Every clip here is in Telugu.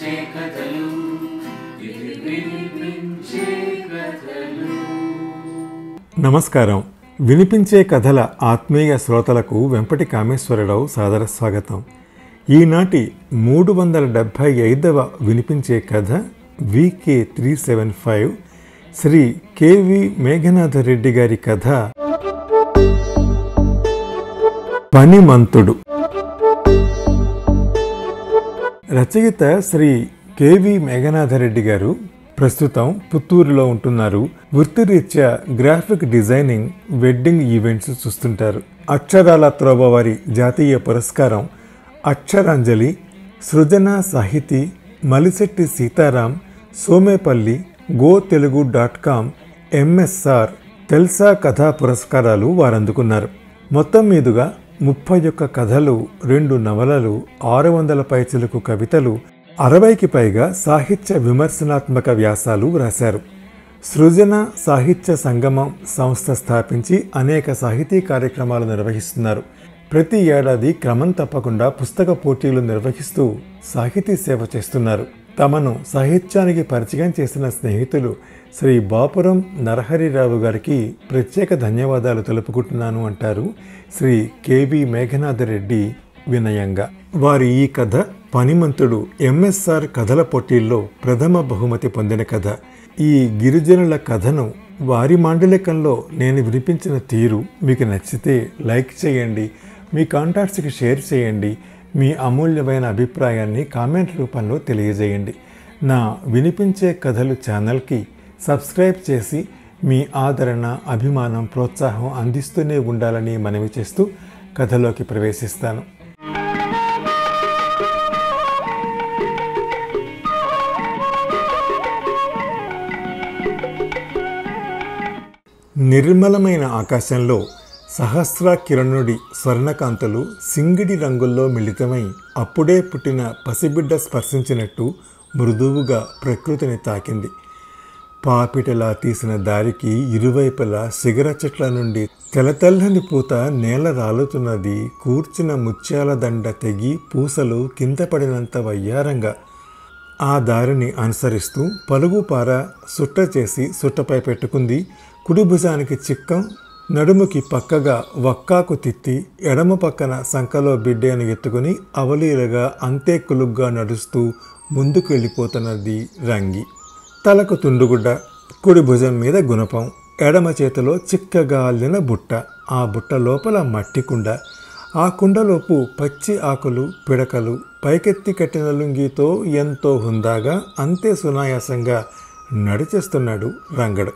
వినిపించే కథలు ఇవి వినిపించే కథలు నమస్కారం వినిపించే కథల ఆత్మీయ శ్రోతలకు వెంపటి కామేశ్వరరావు సాదర స్వాగతం ఈనాటి మూడు వందల డెబ్భై ఐదవ వినిపించే కథ VK three seven five Shri KV Meghanatha Reddy గారి కథ పనిమంతుడు రచయిత శ్రీ కెవి మేఘనాథరెడ్డి గారు ప్రస్తుతం పుత్తూరులో ఉంటున్నారు వృత్తిరీత్యా గ్రాఫిక్ డిజైనింగ్ వెడ్డింగ్ ఈవెంట్స్ చూస్తుంటారు అక్షరాల త్రోవ వారి జాతీయ పురస్కారం అక్షరాంజలి సృజన సాహితీ Malisetti Sitaram Somepalli go Telugu dot com MSR తెల్సా కథా పురస్కారాలు వారందుకున్నారు మొత్తం మీదుగా ముప్పై ఒక్క కథలు రెండు నవలలు ఆరు వందల పైచిలకు కవితలు అరవైకి పైగా సాహిత్య విమర్శనాత్మక వ్యాసాలు రాశారు సృజన సాహిత్య సంగమం సంస్థ స్థాపించి అనేక సాహితీ కార్యక్రమాలు నిర్వహిస్తున్నారు ప్రతి ఏడాది క్రమం తప్పకుండా పుస్తక పోటీలు నిర్వహిస్తూ సాహితీ సేవ చేస్తున్నారు తమను సాహిత్యానికి పరిచయం చేసిన స్నేహితులు శ్రీ బాపురం నరహరిరావు గారికి ప్రత్యేక ధన్యవాదాలు తెలుపుకుంటున్నాను అంటారు శ్రీ కేవి మేఘనాథ రెడ్డి వినయంగా వారి ఈ కథ పనిమంతుడు ఎంఎస్ఆర్ కథల పోటీల్లో ప్రథమ బహుమతి పొందిన కథ ఈ గిరిజనుల కథను వారి మాండలికంలో నేను వినిపించిన తీరు మీకు నచ్చితే లైక్ చేయండి మీ కాంటాక్ట్స్కి షేర్ చేయండి మీ అమూల్యమైన అభిప్రాయాన్ని కామెంట్ రూపంలో తెలియజేయండి నా వినిపించే కథలు ఛానల్కి సబ్స్క్రైబ్ చేసి మీ ఆదరణ అభిమానం ప్రోత్సాహం అందిస్తూనే ఉండాలని మనవి చేస్తూ కథలోకి ప్రవేశిస్తాను నిర్మలమైన ఆకాశంలో సహస్ర కిరణుడి స్వర్ణకాంతులు సింగిడి రంగుల్లో మిళితమై అప్పుడే పుట్టిన పసిబిడ్డ స్పర్శించినట్టు మృదువుగా ప్రకృతిని తాకింది పాపిటలా తీసిన దారికి ఇరువైపులా సిగర చెట్ల నుండి తెలతెల్లని పూత నేల రాలుతున్నది కూర్చిన ముత్యాల దండ తెగి పూసలు కింద పడినంత వయ్యారంగా ఆ దారిని అనుసరిస్తూ పలుగు పార సుట్ట చేసి సుట్టపై పెట్టుకుంది కుడి భుజానికి చిక్కం నడుముకి పక్కగా వక్కాకు తిత్తి ఎడమ పక్కన సంకలో బిడ్డను ఎత్తుకుని అవలీలగా అంతే కులుగ్గా నడుస్తూ ముందుకు వెళ్ళిపోతున్నది రంగి తలకు తుండుగుడ్డ కుడి భుజం మీద గుణపం ఎడమ చేతిలో చిక్కగా అల్లిన బుట్ట ఆ బుట్ట లోపల మట్టి కుండ ఆ కుండలోపు పచ్చి ఆకులు పిడకలు పైకెత్తి కట్టిన లుంగితో ఎంతో హుందాగా అంతే సునాయాసంగా నడిచేస్తున్నాడు రంగడు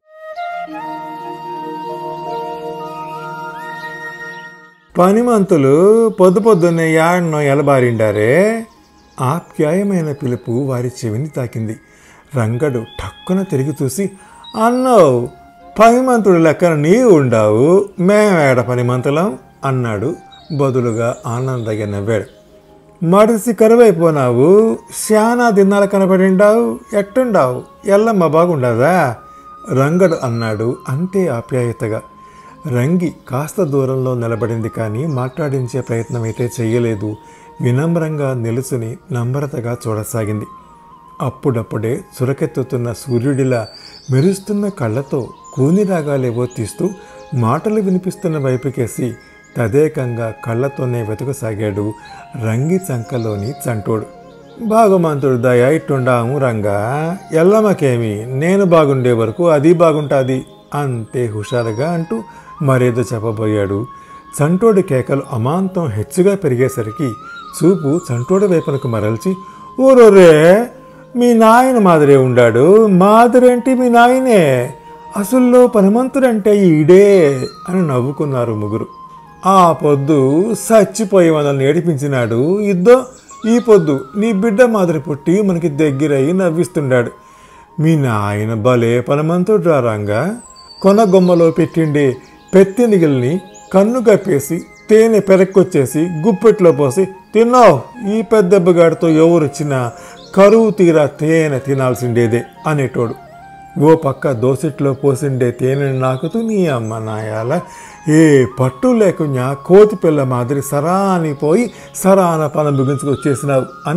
పనిమంతులు పొద్దు పొద్దున్నే యాడ్నో ఎలబారిండారే ఆప్యాయమైన పిలుపు వారి చెవిని తాకింది రంగడు టక్కున తిరిగి చూసి అన్నావు పనిమంతుడు లెక్కన నీవు ఉండావు మేమేడ పనిమంతులం అన్నాడు బదులుగా ఆనందగా నవ్వాడు మడిసి కరువైపోనావు శానా దినాలు కనపడిండావు ఎట్టుండావు ఎల్లమ్మ బాగుండదా రంగడు అన్నాడు అంతే ఆప్యాయతగా రంగి కాస్త దూరంలో నిలబడింది కానీ మాట్లాడించే ప్రయత్నం అయితే చెయ్యలేదు వినమ్రంగా నిలుచుని నమ్రతగా చూడసాగింది అప్పుడప్పుడే చురకెత్తుతున్న సూర్యుడిలా మెరుస్తున్న కళ్ళతో కూని రాగాలేవో తీస్తూ మాటలు వినిపిస్తున్న వైపుకేసి తదేకంగా కళ్ళతోనే వెతకసాగాడు రంగి చంకలోని చంటోడు బాగుమంతుడు దయ ఇట్టుండాము రంగా ఎల్లమ్మకేమి నేను బాగుండే వరకు అది బాగుంటుంది అంతే హుషారుగా అంటూ మరేదో చెప్పబోయాడు చంటోడి కేకలు అమాంతం హెచ్చుగా పెరిగేసరికి చూపు చంటోడి వైపునకు మరల్చి ఊరోరే మీ నాయన మాదిరే ఉండాడు మాదిరేంటి మీ నాయనే అసల్లో పనిమంతుడంటే ఈడే అని నవ్వుకున్నారు ముగ్గురు ఆ పొద్దు చచ్చిపోయి మనల్ని ఏడిపించినాడు ఇద్దో ఈ పొద్దు నీ బిడ్డ మాదిరి పుట్టి మనకి దగ్గరయ్యి నవ్విస్తుండాడు మీ నాయన భలే పనమంతుడు రారంగా కొన గొమ్మలో పెట్టిండే పెత్తినిగిల్ని కన్ను కప్పేసి తేనె పెరక్కొచ్చేసి గుప్పెట్లో పోసి తిన్నావు ఈ పెద్దబ్బగాడితో ఎవరొచ్చినా కరువు తీరా తేనె తినాల్సిండేదే అనేటోడు ఓ పక్క దోసెట్లో పోసిండే తేనెని నాకుతూ నీ అమ్మ నాయాల ఏ పట్టు లేకున్నా కోతి పిల్ల మాదిరి సరాని పోయి సరాన పనం బిగించుకొచ్చేసినావు అని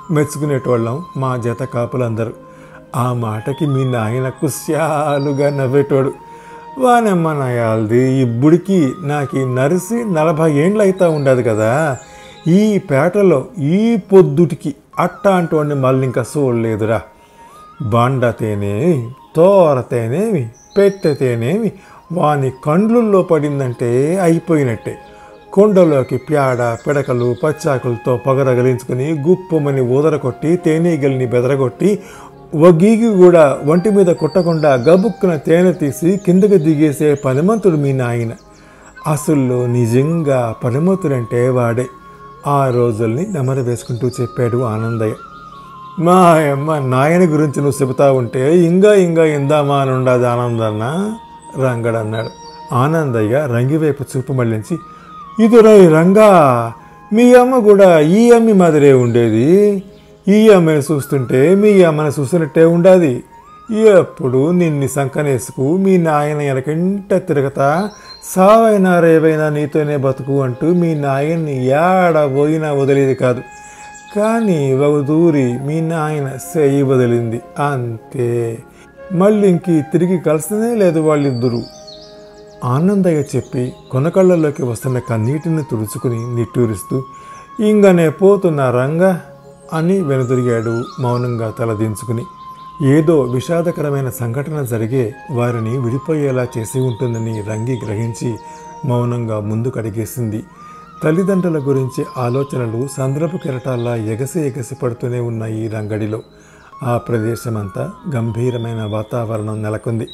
మెచ్చుకునేటోళ్ళం మా జత కాపులందరూ ఆ మాటకి మీ నాయన కుశ్యాలుగా నవ్వేటోడు వానమ్మ నాయాలది ఇప్పుడికి నాకు నరిసి నలభై ఏండ్లు అవుతా ఉండదు కదా ఈ పేటలో ఈ పొద్దుటికి అట్టాంటి మళ్ళీ ఇంకా చూడలేదురా బాండతేనేమి తోరతేనేమి పెట్టతేనేమి వాని కండ్లుల్లో పడిందంటే అయిపోయినట్టే కొండలోకి ప్యాడ పిడకలు పచ్చాకులతో పగరగలించుకుని గుప్పమని ఊదర కొట్టి తేనీగల్ని బెదరగొట్టి ఒగ్గీకి కూడా ఒంటి మీద కొట్టకుండా గబుక్కున తేనె తీసి కిందకి దిగేసే పనిమంతుడు మీ నాయన అసలు నిజంగా పనిమంతుడంటే వాడే ఆ రోజుల్ని నెమరు వేసుకుంటూ చెప్పాడు ఆనందయ్య మా అమ్మ నాయన గురించి నువ్వు చెబుతా ఉంటే ఇంకా ఇంకా ఇందామా అని ఉండదు ఆనందన్న రంగడు అన్నాడు ఆనందయ్య రంగి వైపు చూపు మళ్ళించి ఇదురై రంగా మీ అమ్మ కూడా ఈ అమ్మి మాదిరే ఉండేది ఈ అమ్మని చూస్తుంటే మీ అమ్మని చూసినట్టే ఉండాది ఎప్పుడు నిన్ని సంకనేసుకు మీ నాయన వెనకంట తిరగతా సావైనా రేవైనా నీతోనే బతుకు అంటూ మీ నాయన్ని ఏడ పోయినా వదిలేది కాదు కానీ ఒక దూరి మీ నాయన చేయి వదిలింది అంతే మళ్ళీ ఇంక తిరిగి కలిసినే లేదు వాళ్ళిద్దరూ ఆనందయ్య చెప్పి కొనకళ్ళలోకి వస్తున్న కన్నీటిని తుడుచుకుని నిట్టూరిస్తూ ఇంగనే పోతున్న రంగా అని వెనుదిరిగాడు మౌనంగా తలదించుకుని ఏదో విషాదకరమైన సంఘటన జరిగే వారిని విడిపోయేలా చేసి ఉంటుందని రంగి గ్రహించి మౌనంగా ముందుకడిగేసింది తల్లిదండ్రుల గురించి ఆలోచనలు సంద్రపు కెరటాల్లా ఎగసి ఎగసి పడుతూనే ఉన్నాయి రంగడిలో ఆ ప్రదేశమంతా గంభీరమైన వాతావరణం నెలకొంది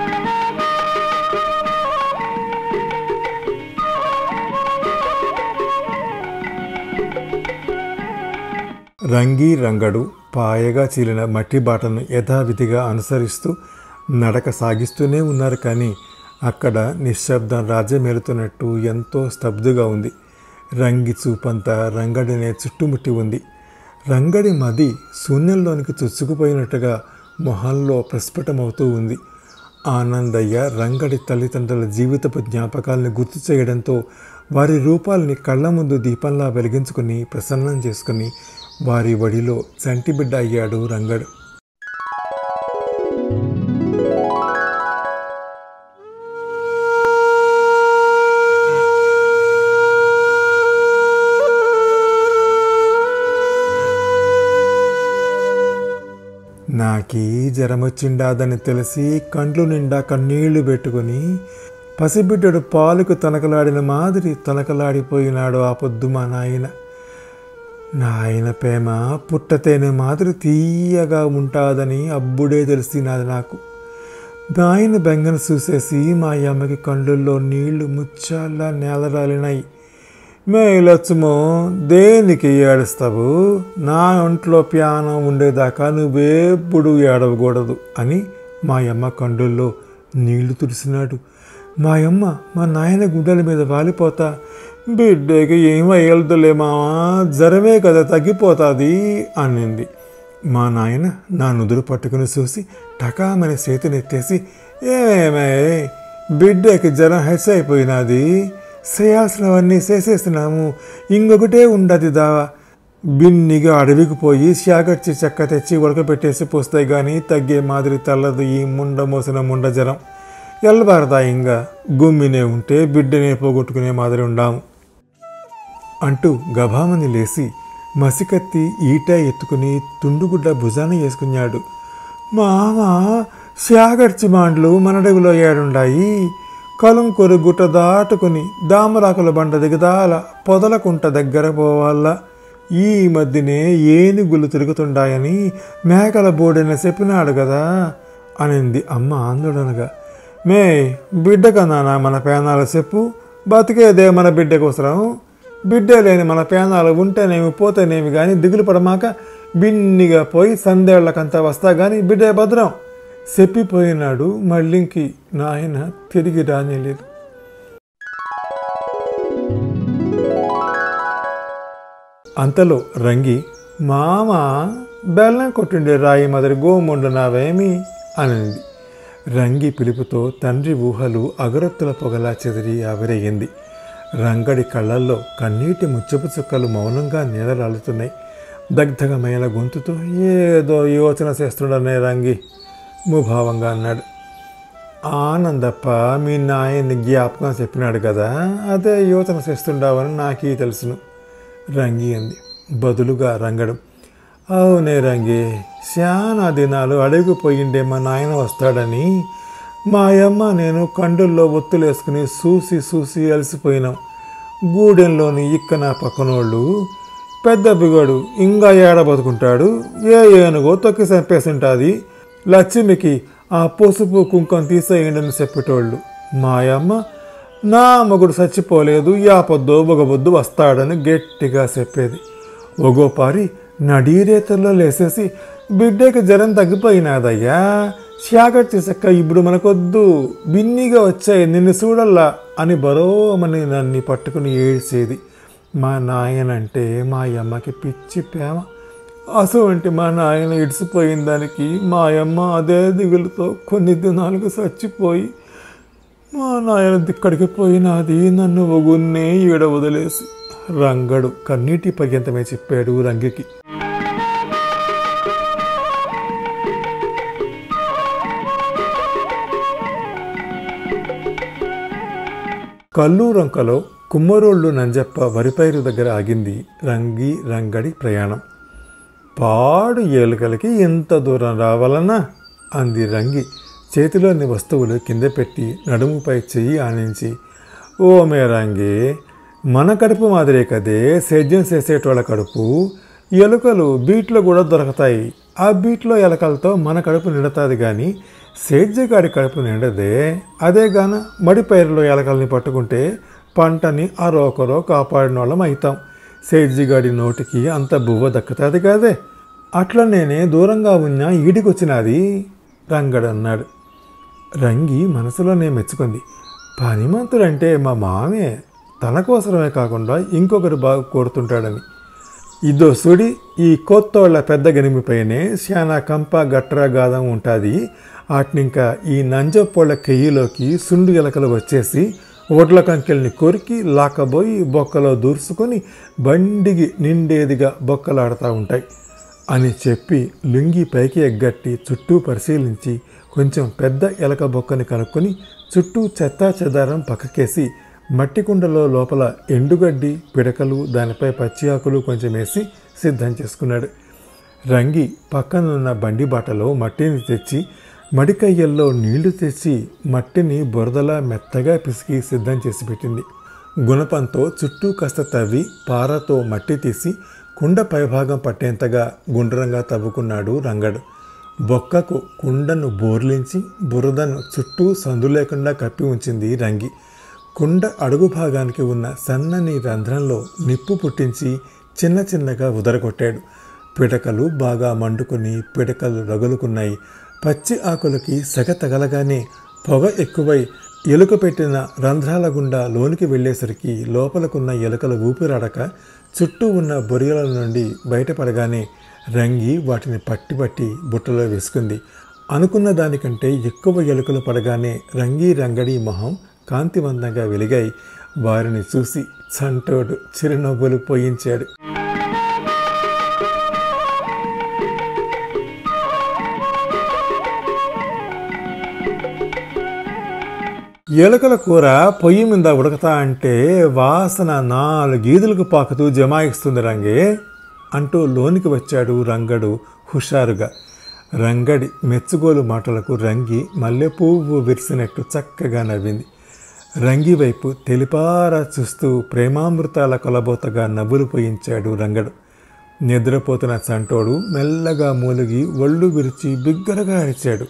రంగి రంగడు పాయగా చీలిన మట్టి బాటను యథావిధిగా అనుసరిస్తూ నడక సాగిస్తూనే ఉన్నారు కానీ అక్కడ నిశ్శబ్దం రాజ్యమేలుతున్నట్టు ఎంతో స్తబ్దుగా ఉంది రంగి చూపంతా రంగడినే చుట్టుముట్టి ఉంది రంగడి మది శూన్యంలోనికి చొచ్చుకుపోయినట్టుగా మొహంలో ప్రస్ఫుటమవుతూ ఉంది ఆనందయ్య రంగడి తల్లిదండ్రుల జీవితపు జ్ఞాపకాలను గుర్తు చేయడంతో వారి రూపాల్ని కళ్ళ ముందు దీపంలా వెలిగించుకుని ప్రసన్నం చేసుకుని వారి వడిలో చంటిబిడ్డ అయ్యాడు రంగడు నాకీ జ్వరమొచ్చిండాదని తెలిసి కండ్లు నిండా కన్నీళ్లు పెట్టుకుని పసిబిడ్డడు పాలుకు తనకలాడిన మాదిరి తనకలాడిపోయినాడు ఆ పొద్దు మా నాయన నాయన ప్రేమ పుట్టతేనే మాదిరి తీయగా ఉంటాదని అబ్బుడే తెలిసినది నాకు నాయన బెంగను చూసేసి మా అమ్మకి కళ్ళల్లో నీళ్లు ముచ్చాలా నేలరాలినాయి మే లక్ష్మో దేనికి ఏడుస్తావు నా ఒంట్లో ప్యానం ఉండేదాకా నువ్వెప్పుడు ఏడవకూడదు అని మా అమ్మ కండుల్లో నీళ్లు తుడిసినాడు మా అమ్మ మా నాయన గుడ్డల మీద వాలిపోతా బిడ్డకి ఏం అయ్యలదులే మావా జ్వరమే కదా తగ్గిపోతుంది అనింది మా నాయన నా నుదురు పట్టుకుని చూసి టకామని చేతినెత్తేసి ఏమేమే బిడ్డకి జ్వరం హెచ్ అయిపోయినది చేయాల్సినవన్నీ చేసేస్తున్నాము ఇంకొకటే ఉండదు దావా బిన్నిగా అడవికి పోయి శాగర్చి చెక్క తెచ్చి ఉడకబెట్టేసి పోస్తాయి కానీ తగ్గే మాదిరి తెల్లదు ఈ ముండ మోసిన ముండ జ్వరం ఎల్లబారదా ఇంకా గుమ్మినే ఉంటే బిడ్డనే పోగొట్టుకునే మాదిరి ఉండాము అంటూ గభామని లేచి మసికత్తి ఈట ఎత్తుకుని తుండుగుడ్డ భుజాన వేసుకున్నాడు మామ శాగర్చి మాండ్లు మనడగులో ఏడుండాయి కలంకొరు గుట్ట దాటుకుని దామరాకుల బండ దిగదాల పొదలకుంట దగ్గర పోవాలా ఈ మధ్యనే ఏనుగులు తిరుగుతుండాయని మేకల బోడైన చెప్పినాడు కదా అనింది అమ్మ ఆందోళనగా మే బిడ్డ కన్నానా మన పేనాల చెప్పు బతికేదే మన బిడ్డ కోసరం బిడ్డే లేని మన పేనాలు ఉంటేనేమి పోతేనేమి కానీ దిగులు పడమాక బిన్నిగా పోయి సందేళ్లకంతా వస్తా కానీ బిడ్డే భద్రం చెప్పిపోయినాడు మళ్ళీంకి నాయన తిరిగి రానిలేదు అంతలో రంగి మామ బెల్లం కొట్టిండే రాయి మదరి గోముండనావేమి అనింది రంగి పిలుపుతో తండ్రి ఊహలు అగరొత్తుల పొగలా చెదిరి ఆవిరయ్యింది రంగడి కళ్ళల్లో కన్నీటి ముచ్చపు చుక్కలు మౌనంగా నీడరాలుతున్నాయి దగ్ధగమైన గొంతుతో ఏదో యోచన చేస్తుండనే రంగి ముభావంగా అన్నాడు ఆనందప్ప మీ నాయన్ని జ్ఞాపకం చెప్పినాడు కదా అదే యోచన చేస్తుండావని నాకీ తెలుసును రంగి అంది బదులుగా రంగడం అవునే రంగి శానా దినాలు అడుగుపోయిండే మా నాయన వస్తాడని మా అమ్మ నేను కండుల్లో ఒత్తులేసుకుని చూసి చూసి అలసిపోయినాం గూడెంలోని ఇక్కన పక్కనోళ్ళు పెద్ద బిగడు ఇంకా ఏడ బతుకుంటాడు ఏ ఏనుగో తొక్కి చంపేసింటాది లక్ష్మికి ఆ పసుపు కుంకం తీసేయండి చెప్పేటోళ్ళు మా అమ్మ నా మొగుడు చచ్చిపోలేదు యాపొద్దు బొగబొద్దు వస్తాడని గట్టిగా చెప్పేది ఒగోపారి నడీరేతల్లో లేసేసి బిడ్డకి జ్వరం తగ్గిపోయినాదయ్యా శాగట్టి చెక్క ఇప్పుడు మనకొద్దు బిన్నిగా వచ్చాయి నిన్ను చూడల్లా అని బరోమని నన్ను పట్టుకుని ఏడ్చేది మా నాయనంటే మా అమ్మకి పిచ్చి ప్రేమ అసలు మా నాయన ఇడిసిపోయిన దానికి మా అమ్మ అదే దిగులుతో కొన్ని దినాలకు చచ్చిపోయి మా నాయన దిక్కడికి పోయినది నన్ను ఒగున్నే ఈడ వదిలేసి రంగడు కన్నీటి పర్యంతమే చెప్పాడు రంగికి కల్లూరంకలో కుమ్మరోళ్ళు నంజప్ప వరిపైరు దగ్గర ఆగింది రంగి రంగడి ప్రయాణం పాడు ఏలుకలకి ఎంత దూరం రావాలన్నా అంది రంగి చేతిలోని వస్తువులు కింద పెట్టి నడుముపై చెయ్యి ఆనించి ఓ మే రంగి మన కడుపు మాదిరే కదే సేద్యం చేసేటోళ్ళ కడుపు ఎలుకలు బీట్లో కూడా దొరుకుతాయి ఆ బీట్లో ఎలకలతో మన కడుపు నిండుతుంది కానీ సేద్యగాడి కడుపు నిండదే అదే గాన మడి పైరులో ఎలకల్ని పట్టుకుంటే పంటని అరోకరో కాపాడిన వాళ్ళం అవుతాం సేద్యగాడి నోటికి అంత బువ్వ దక్కుతుంది కాదే అట్లా నేనే దూరంగా ఉన్నా ఈడికొచ్చినది రంగడు అన్నాడు రంగి మనసులోనే మెచ్చుకుంది పనిమంతుడంటే మా మామే తన కోసమే కాకుండా ఇంకొకరు బాగా కోరుతుంటాడని ఇదో సుడి ఈ కొత్తోళ్ళ పెద్ద గనిమిపైనే శానా కంప గట్ర గాదం ఉంటుంది వాటినింకా ఈ నంజపోళ్ళ కెయ్యిలోకి సుండు ఎలకలు వచ్చేసి ఒడ్ల కంకెల్ని కొరికి లాక్కబోయి బొక్కలో దూర్చుకొని బండిగి నిండేదిగా బొక్కలాడుతూ ఉంటాయి అని చెప్పి లుంగి పైకి ఎగ్గట్టి చుట్టూ పరిశీలించి కొంచెం పెద్ద ఎలక బొక్కని కనుక్కొని చుట్టూ చెత్తా చెదారం పక్కకేసి మట్టి కుండలో లోపల ఎండుగడ్డి పిడకలు దానిపై పచ్చి ఆకులు కొంచెం వేసి సిద్ధం చేసుకున్నాడు రంగి పక్కనున్న బండి బాటలో మట్టిని తెచ్చి మడికయ్యల్లో నీళ్లు తెచ్చి మట్టిని బురదలా మెత్తగా పిసికి సిద్ధం చేసి పెట్టింది గుణపంతో చుట్టూ కాస్త తవ్వి పారతో మట్టి తీసి కుండ పైభాగం పట్టేంతగా గుండ్రంగా తవ్వుకున్నాడు రంగడు బొక్కకు కుండను బోర్లించి బురదను చుట్టూ సందు లేకుండా కప్పి ఉంచింది రంగి కుండ అడుగు భాగానికి ఉన్న సన్నని రంధ్రంలో నిప్పు పుట్టించి చిన్న చిన్నగా ఉదరగొట్టాడు పిడకలు బాగా మండుకొని పిడకలు రగులుకున్నాయి పచ్చి ఆకులకి సెగ తగలగానే పొగ ఎక్కువై ఎలుక పెట్టిన రంధ్రాల గుండా లోనికి వెళ్ళేసరికి లోపలకున్న ఎలుకల ఊపిరాడక చుట్టూ ఉన్న బొరియల నుండి బయటపడగానే రంగి వాటిని పట్టి పట్టి బుట్టలో వేసుకుంది అనుకున్న దానికంటే ఎక్కువ ఎలుకలు పడగానే రంగి రంగడి మొహం కాంతివంతంగా వెలిగాయి వారిని చూసి చంటోడు చిరునవ్వులు పోయించాడు ఎలుకల కూర పొయ్యి మీద ఉడకతా అంటే వాసన నాలుగు గీదులకు పాకుతూ జమాయిస్తుంది రంగే అంటూ లోనికి వచ్చాడు రంగడు హుషారుగా రంగడి మెచ్చుగోలు మాటలకు రంగి మల్లె పువ్వు విరిసినట్టు చక్కగా నవ్వింది రంగి వైపు తెలిపారా చూస్తూ ప్రేమామృతాల కొలబోతగా నవ్వులు పోయించాడు రంగడు నిద్రపోతున్న చంటోడు మెల్లగా మూలిగి ఒళ్ళు విరిచి బిగ్గరగా అరిచాడు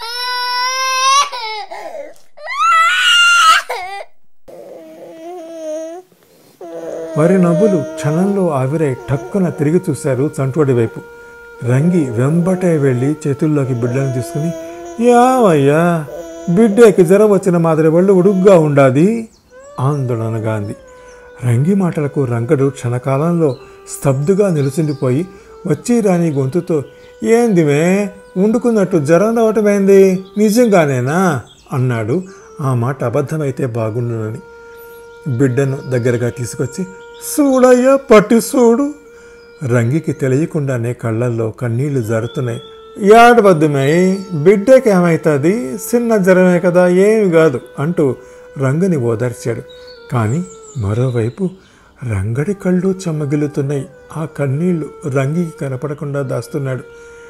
వారి నవ్వులు క్షణంలో ఆవిరై టక్కున తిరిగి చూశారు చంటోడి వైపు రంగి వెంబటే వెళ్ళి చేతుల్లోకి బిడ్డను తీసుకుని యావయ్యా బిడ్డకి జ్వరం వచ్చిన మాదిరి వాళ్ళు ఉడుగ్గా ఉండాది ఆందోళనగా అంది రంగి మాటలకు రంగడు క్షణకాలంలో స్తబ్దుగా నిలుచుండిపోయి వచ్చి రాని గొంతుతో ఏందిమే వండుకున్నట్టు జ్వరం రావటమైంది నిజంగానేనా అన్నాడు ఆ మాట అబద్ధమైతే బాగుండునని బిడ్డను దగ్గరగా తీసుకొచ్చి చూడయ్యా పట్టి చూడు రంగికి తెలియకుండానే కళ్ళల్లో కన్నీళ్లు జారుతున్నాయి ఏడవద్దుమే బిడ్డకి ఏమవుతుంది చిన్న జ్వరమే కదా ఏమి కాదు అంటూ రంగని ఓదార్చాడు కానీ మరోవైపు రంగడి కళ్ళు చెమ్మగిల్లుతున్నాయి ఆ కన్నీళ్లు రంగికి కనపడకుండా దాస్తున్నాడు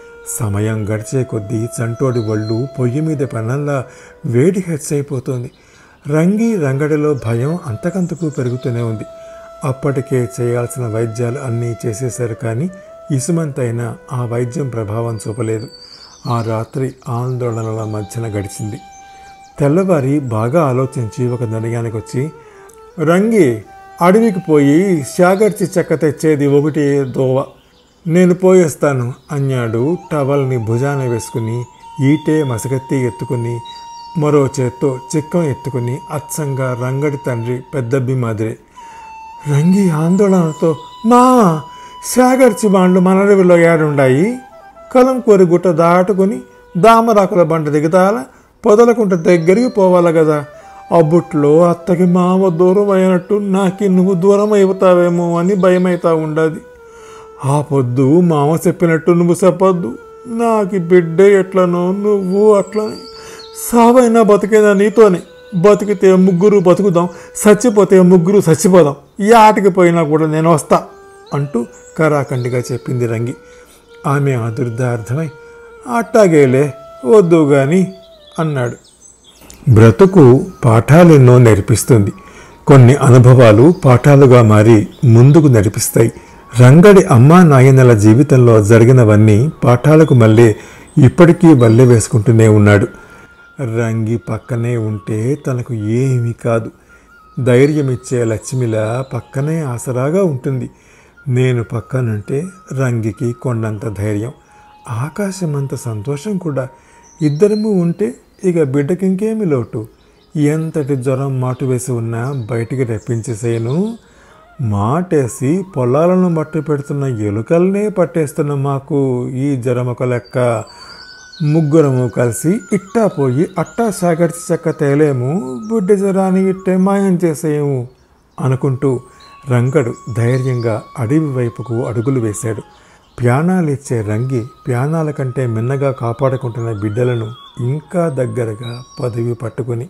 సమయం గడిచే కొద్దీ చంటోడి ఒళ్ళు పొయ్యి మీద పనంలా వేడి హెచ్చైపోతుంది రంగి రంగడిలో భయం అంతకంతకు పెరుగుతూనే ఉంది అప్పటికే చేయాల్సిన వైద్యాలు అన్నీ చేసేశారు కానీ ఇసుమంతైనా ఆ వైద్యం ప్రభావం చూపలేదు ఆ రాత్రి ఆందోళనల మధ్యన గడిచింది తెల్లవారి బాగా ఆలోచించి ఒక నిర్ణయానికి వచ్చి రంగి అడవికి పోయి శాగర్చి చెక్క తెచ్చేది ఒకటి దోవ నేను పోయేస్తాను అన్నాడు టవల్ని భుజాన వేసుకుని ఈటే మసగత్తి ఎత్తుకుని మరో చేత్తో చిక్కం ఎత్తుకుని అచ్చంగా రంగడి తండ్రి పెద్దబ్బి మాదిరే రంగి ఆందోళనతో మా శాగర్చి బాండ్లు మనడవిలో ఏడుండాయి కలంకూరి గుట్ట దాటుకుని దామరాకుల బండ దిగతాల పొదలకుంట దగ్గరికి పోవాలి కదా అబ్బుట్లో అత్తకి మామ దూరం అయినట్టు నాకి నువ్వు దూరం అయిపోతావేమో అని భయమైతా ఉండదు ఆ పొద్దు మామ చెప్పినట్టు నువ్వు చెప్పొద్దు నాకు బిడ్డ ఎట్లనో నువ్వు అట్లనే సావైనా బతికేదా నీతోనే బతికితే ముగ్గురు బతుకుదాం చచ్చిపోతే ముగ్గురు చచ్చిపోదాం ఈ ఆటకి పోయినా కూడా నేను వస్తా అంటూ కరాఖండిగా చెప్పింది రంగి ఆమె ఆదుర్దార్థమై అట్టాగేలే వద్దు గాని అన్నాడు బ్రతుకు పాఠాలెన్నో నేర్పిస్తుంది కొన్ని అనుభవాలు పాఠాలుగా మారి ముందుకు నడిపిస్తాయి రంగడి అమ్మా నాయనల జీవితంలో జరిగినవన్నీ పాఠాలకు మళ్ళీ ఇప్పటికీ వల్లె వేసుకుంటూనే ఉన్నాడు రంగి పక్కనే ఉంటే తనకు ఏమీ కాదు ధైర్యమిచ్చే లక్ష్మిలా పక్కనే ఆసరాగా ఉంటుంది నేను పక్కనుంటే రంగికి కొండంత ధైర్యం ఆకాశమంత సంతోషం కూడా ఇద్దరము ఉంటే ఇక బిడ్డకి ఇంకేమి లోటు ఎంతటి జ్వరం మాటు వేసి ఉన్నా బయటికి రప్పించేసేను మాటేసి పొలాలను మట్టి పెడుతున్న ఎలుకల్నే పట్టేస్తున్న మాకు ఈ జ్వరం ఒక లెక్క ముగ్గురము కలిసి ఇట్టా పోయి అట్టా సాగర్చి చెక్క తేలేము బిడ్డ జ్వరాన్ని ఇట్టే మాయం చేసేయము అనుకుంటూ రంగడు ధైర్యంగా అడవి వైపుకు అడుగులు వేశాడు ప్యానాలిచ్చే రంగి ప్యానాల కంటే మిన్నగా కాపాడుకుంటున్న బిడ్డలను ఇంకా దగ్గరగా పదవి పట్టుకుని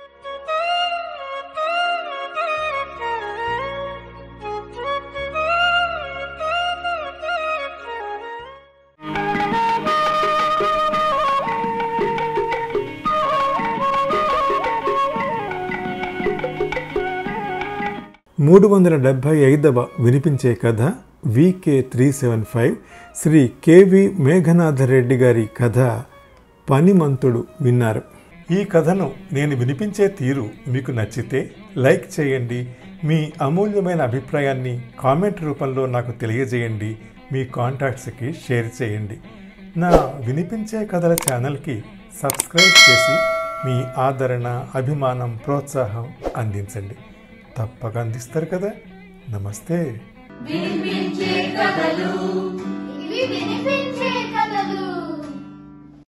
మూడు వందల డెబ్భై ఐదవ వినిపించే కథ VK three seven five Shri KV Meghanatha Reddy గారి కథ పనిమంతుడు విన్నారు ఈ కథను నేను వినిపించే తీరు మీకు నచ్చితే లైక్ చేయండి మీ అమూల్యమైన అభిప్రాయాన్ని కామెంట్ రూపంలో నాకు తెలియజేయండి మీ కాంటాక్ట్స్కి షేర్ చేయండి నా వినిపించే కథల ఛానల్కి సబ్స్క్రైబ్ చేసి మీ ఆదరణ అభిమానం ప్రోత్సాహం అందించండి తప్పక అందిస్తారు కదా నమస్తే వినిపించే కథలు ఇవి వినిపించే